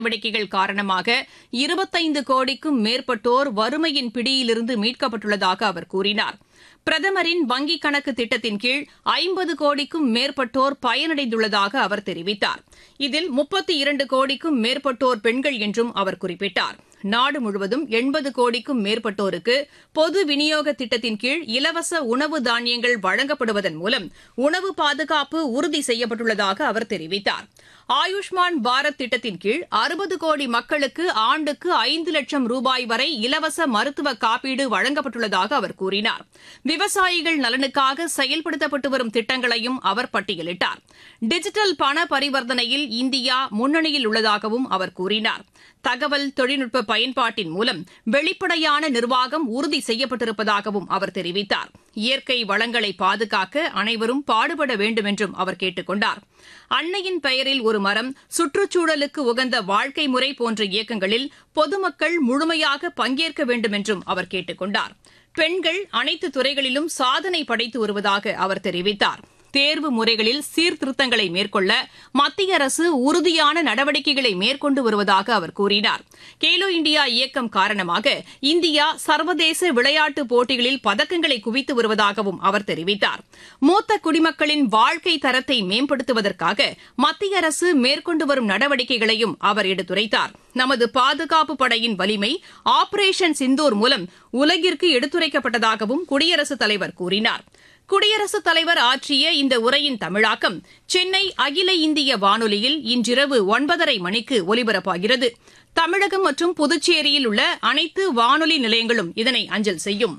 நடவடிக்கைகள் காரணமாக இருபத்தைந்து கோடிக்கும் மேற்பட்டோர் வறுமையின் பிடியிலிருந்து மீட்கப்பட்டுள்ளதாக அவர் கூறினார் பிரதமரின் வங்கிக் கணக்கு திட்டத்தின் கீழ் ஐம்பது கோடிக்கும் மேற்பட்டோர் பயனடைந்துள்ளதாக அவர் தெரிவித்தார் இதில் முப்பத்தி இரண்டு கோடிக்கும் மேற்பட்டோர் பெண்கள் என்றும் அவர் குறிப்பிட்டார் நாடு முழுவதும் எண்பது கோடிக்கும் மேற்பட்டோருக்கு பொது விநியோக திட்டத்தின் கீழ் இலவச உணவு தானியங்கள் வழங்கப்படுவதன் மூலம் உணவு பாதுகாப்பு உறுதி செய்யப்பட்டுள்ளதாக அவர் தெரிவித்தார் ஆயுஷ்மான் பாரத் திட்டத்தின் கீழ் அறுபது கோடி மக்களுக்கு ஆண்டுக்கு ஐந்து லட்சம் ரூபாய் வரை இலவச மருத்துவ காப்பீடு வழங்கப்பட்டுள்ளதாக அவர் கூறினார் விவசாயிகள் நலனுக்காக செயல்படுத்தப்பட்டு வரும் திட்டங்களையும் அவர் பட்டியலிட்டார் டிஜிட்டல் பண பரிவர்த்தனையில் இந்தியா முன்னணியில் உள்ளதாகவும் அவர் கூறினார் தகவல் தொழில்நுட்ப பயன்பாட்டின் மூலம் வெளிப்படையான நிர்வாகம் உறுதி செய்யப்பட்டிருப்பதாகவும் அவர் தெரிவித்தார் இயற்கை வளங்களை பாதுகாக்க அனைவரும் பாடுபட வேண்டும் என்றும் அவர் கேட்டுக் கொண்டார் அன்னையின் பெயரில் ஒரு மரம் சுற்றுச்சூழலுக்கு உகந்த வாழ்க்கை முறை போன்ற இயக்கங்களில் பொதுமக்கள் முழுமையாக பங்கேற்க வேண்டும் என்றும் அவர் கேட்டுக் கொண்டார் பெண்கள் அனைத்து துறைகளிலும் சாதனை படைத்து வருவதாக அவர் தெரிவித்தார் தேர்வு முறைகளில் சீர்திருத்தங்களை மேற்கொள்ள மத்திய அரசு உறுதியான நடவடிக்கைகளை மேற்கொண்டு வருவதாக அவர் கூறினார் கேலோ இந்தியா இயக்கம் காரணமாக இந்தியா சர்வதேச விளையாட்டுப் போட்டிகளில் பதக்கங்களை குவித்து வருவதாகவும் அவர் தெரிவித்தார் மூத்த குடிமக்களின் வாழ்க்கை தரத்தை மேம்படுத்துவதற்காக மத்திய அரசு மேற்கொண்டு வரும் நடவடிக்கைகளையும் அவர் எடுத்துரைத்தார் நமது பாதுகாப்பு படையின் வலிமை ஆபரேஷன் சிந்தூர் மூலம் உலகிற்கு எடுத்துரைக்கப்பட்டதாகவும் குடியரசுத் தலைவர் கூறினார் குடியரசுத் தலைவர் ஆற்றிய இந்த உரையின் தமிழாக்கம் சென்னை அகில இந்திய வானொலியில் இன்றிரவு ஒன்பதரை மணிக்கு ஒலிபரப்பாகிறது தமிழகம் மற்றும் புதுச்சேரியில் உள்ள அனைத்து வானொலி நிலையங்களும் இதனை அஞ்சல் செய்யும்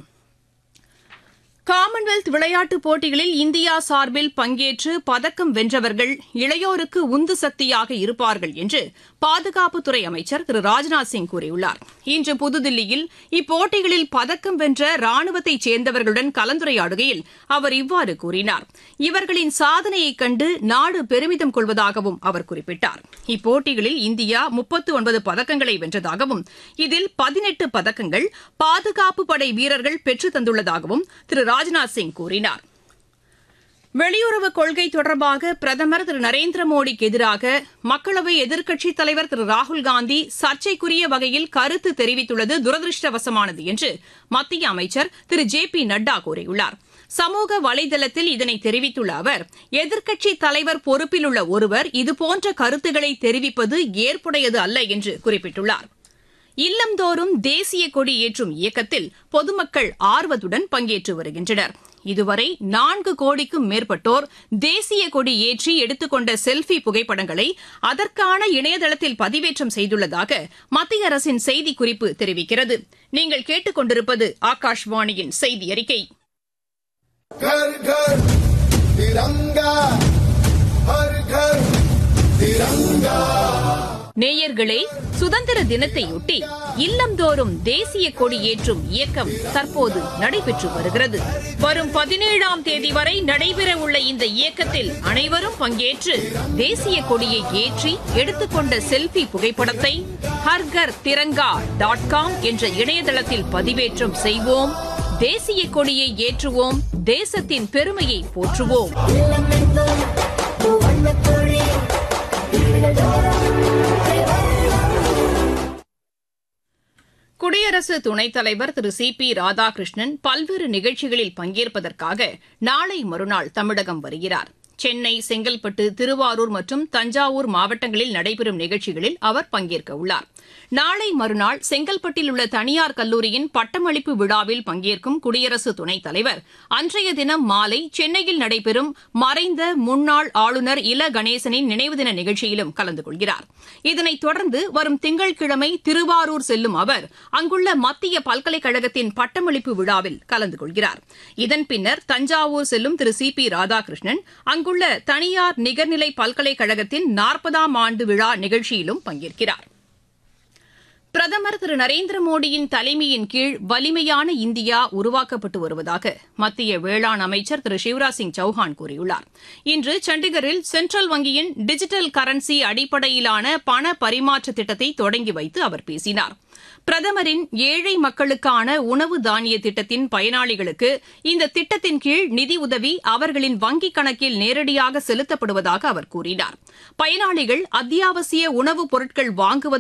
காமன்வெல்த் விளையாட்டுப் போட்டிகளில் இந்தியா சார்பில் பங்கேற்று பதக்கம் வென்றவர்கள் இளையோருக்கு உந்து சக்தியாக இருப்பார்கள் என்று பாதுகாப்புத்துறை அமைச்சர் திரு ராஜ்நாத் சிங் கூறியுள்ளார் இன்று புதுதில்லியில் இப்போட்டிகளில் பதக்கம் வென்ற ராணுவத்தைச் சேர்ந்தவர்களுடன் கலந்துரையாடுகையில் அவர் இவ்வாறு கூறினார் இவர்களின் சாதனையைக் கண்டு நாடு பெருமிதம் கொள்வதாகவும் அவர் குறிப்பிட்டார் இப்போட்டிகளில் இந்தியா முப்பத்து ஒன்பது பதக்கங்களை வென்றதாகவும் இதில் பதினெட்டு பதக்கங்கள் பாதுகாப்பு படை வீரர்கள் பெற்றுத் தந்துள்ளதாகவும் திரு ராஜ்நாத் சிங் கூறினார் வெளியுறவு கொள்கை தொடர்பாக பிரதமர் திரு நரேந்திர மோடிக்கு எதிராக மக்களவை எதிர்க்கட்சித் தலைவர் திரு ராகுல்காந்தி சர்ச்சைக்குரிய வகையில் கருத்து தெரிவித்துள்ளது துரதிருஷ்டவசமானது என்று மத்திய அமைச்சர் திரு ஜே பி நட்டா கூறியுள்ளார் சமூக வலைதளத்தில் இதனை தெரிவித்துள்ள அவர் எதிர்க்கட்சித் தலைவர் பொறுப்பில் உள்ள ஒருவர் இதுபோன்ற கருத்துக்களை தெரிவிப்பது ஏற்புடையது அல்ல என்று குறிப்பிட்டுள்ளார் இல்லந்தோறும் தேசிய கொடி ஏற்றும் இயக்கத்தில் பொதுமக்கள் ஆர்வத்துடன் பங்கேற்று வருகின்றனர் இதுவரை நான்கு கோடிக்கும் மேற்பட்டோர் தேசிய கொடி ஏற்றி எடுத்துக்கொண்ட செல்ஃபி புகைப்படங்களை அதற்கான இணையதளத்தில் பதிவேற்றம் செய்துள்ளதாக மத்திய அரசின் செய்திக்குறிப்பு தெரிவிக்கிறது நீங்கள் கேட்டுக்கொண்டிருப்பது ஆகாஷ்வாணியின் செய்தி அறிக்கை घर घर तिरंगा हर घर तिरंगा நேயர்களே சுதந்திர தினத்தையொட்டி இல்லந்தோறும் தேசிய கொடி ஏற்றும் இயக்கம் தற்போது நடைபெற்று வருகிறது வரும் பதினேழாம் தேதி வரை நடைபெறவுள்ள இந்த இயக்கத்தில் அனைவரும் பங்கேற்று தேசிய கொடியை ஏற்றி எடுத்துக்கொண்ட செல்ஃபி புகைப்படத்தை ஹர்கர் திரங்கா டாட் காம் என்ற இணையதளத்தில் பதிவேற்றம் செய்வோம் தேசிய கொடியை ஏற்றுவோம் தேசத்தின் பெருமையை போற்றுவோம் குடியரசு துணைத் தலைவர் திரு சி பி ராதாகிருஷ்ணன் பல்வேறு நிகழ்ச்சிகளில் பங்கேற்பதற்காக நாளை மறுநாள் தமிழகம் வருகிறார் சென்னை செங்கல்பட்டு திருவாரூர் மற்றும் தஞ்சாவூர் மாவட்டங்களில் நடைபெறும் நிகழ்ச்சிகளில் அவர் பங்கேற்க உள்ளார் நாளை மறுநாள் செங்கல்பட்டில் உள்ள தனியார் கல்லூரியின் பட்டமளிப்பு விழாவில் பங்கேற்கும் குடியரசு துணைத் தலைவர் அன்றைய தினம் மாலை சென்னையில் நடைபெறும் மறைந்த முன்னாள் ஆளுநர் இல கணேசனின் நினைவு தின நிகழ்ச்சியிலும் கலந்து கொள்கிறார் இதனைத் தொடர்ந்து வரும் திங்கட்கிழமை திருவாரூர் செல்லும் அவர் அங்குள்ள மத்திய பல்கலைக்கழகத்தின் பட்டமளிப்பு விழாவில் கலந்து கொள்கிறார் இதன் பின்னர் தஞ்சாவூர் செல்லும் திரு சி பி ராதாகிருஷ்ணன் அங்குள்ள தனியார் நிகர்நிலை பல்கலைக்கழகத்தின் நாற்பதாம் ஆண்டு விழா நிகழ்ச்சியிலும் பங்கேற்கிறார் பிரதமர் திரு நரேந்திர மோடியின் தலைமையின் கீழ் வலிமையான இந்தியா உருவாக்கப்பட்டு வருவதாக மத்திய வேளாண் அமைச்சர் திரு சிவராஜ் சிங் சௌஹான் கூறியுள்ளார் இன்று சண்டிகரில் சென்ட்ரல் வங்கியின் டிஜிட்டல் கரன்சி அடிப்படையிலான பண பரிமாற்ற திட்டத்தை தொடங்கி வைத்து அவர் பேசினார் பிரதமரின் ஏழை மக்களுக்கான உணவு தானிய திட்டத்தின் பயனாளிகளுக்கு இந்த திட்டத்தின் கீழ் நிதியுதவி அவர்களின் வங்கிக் கணக்கில் நேரடியாக செலுத்தப்படுவதாக அவர் கூறினார் பயனாளிகள் அத்தியாவசிய உணவுப் பொருட்கள் வாங்குவது